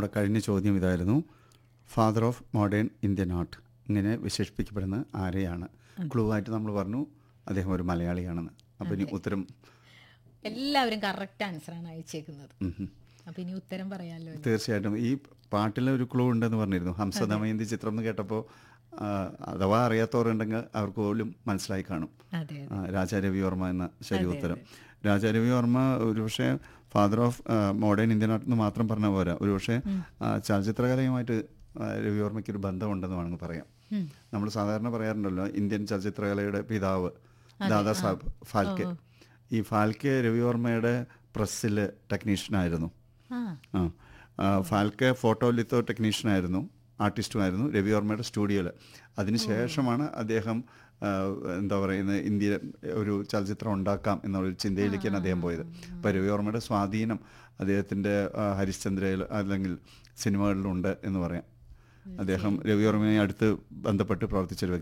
നമ്മുടെ കഴിഞ്ഞ ചോദ്യം ഇതായിരുന്നു father of modern Indian art ഇങ്ങനെ വിശേഷിപ്പിക്കപ്പെടുന്ന ആരെയാണ് ക്ലൂ ആയിട്ട് നമ്മൾ പറഞ്ഞു അദ്ദേഹം ഒരു മലയാളിയാണെന്ന് അപ്പം ഇനി ഉത്തരം എല്ലാവരും കറക്റ്റ് ആൻസറാണ് അയച്ചേക്കുന്നത് ഉം ഉം. അപ്പൊ ഇനി ഉത്തരം പറയാലോ തീർച്ചയായിട്ടും ഈ പാട്ടിൽ ഒരു ക്ലൂ ഉണ്ടെന്ന് പറഞ്ഞിരുന്നു ഹംസദമയന്തി ചിത്രം എന്ന് കേട്ടപ്പോൾ ആ, അഥവാ അറിയാത്തവരുണ്ടെങ്കിൽ അവർക്ക് പോലും മനസ്സിലായി കാണും അതെ ആ, രാജാ രവിവർമ്മ എന്ന ശരി ഉത്തരം രാജാ രവിവർമ്മ ഒരുപക്ഷെ father of modern Indian art എന്ന് മാത്രം പറഞ്ഞാൽ പോരാ ഒരുപക്ഷെ ആ, ചലച്ചിത്രകലയുമായിട്ട് ആ, രവിവർമ്മയ്ക്ക് ഒരു ബന്ധമുണ്ടെന്ന് വേണമെങ്കിൽ പറയാം നമ്മൾ സാധാരണ പറയാറുണ്ടല്ലോ ഇന്ത്യൻ ചലച്ചിത്രകലയുടെ പിതാവ് ദാദാ സാഹബ് ഫാൽക്കെ ഈ ഫാൽക്കെ രവിവർമ്മയുടെ പ്രസ്സിൽ ടെക്നീഷ്യനായിരുന്നു ആ ആ ആ, ഫാൽക്കെ ഫോട്ടോ ലിത്തോ ടെക്നീഷ്യനായിരുന്നു ആർട്ടിസ്റ്റുമായിരുന്നു രവിവർമ്മയുടെ സ്റ്റുഡിയോയിൽ അതിനുശേഷമാണ് അദ്ദേഹം ആ, എന്താ പറയുന്നത് ഇന്ത്യ ഒരു ചലച്ചിത്രം ഉണ്ടാക്കാം എന്നുള്ള ചിന്തയിലേക്കാണ് അദ്ദേഹം പോയത് അപ്പോൾ രവിവർമ്മയുടെ സ്വാധീനം അദ്ദേഹത്തിൻ്റെ ആ, ഹരിശ്ചന്ദ്രയിൽ അല്ലെങ്കിൽ സിനിമകളിലുണ്ട് എന്ന് പറയാം അദ്ദേഹം രവിവർമ്മയെ അടുത്ത് ബന്ധപ്പെട്ട് പ്രവർത്തിച്ചൊരു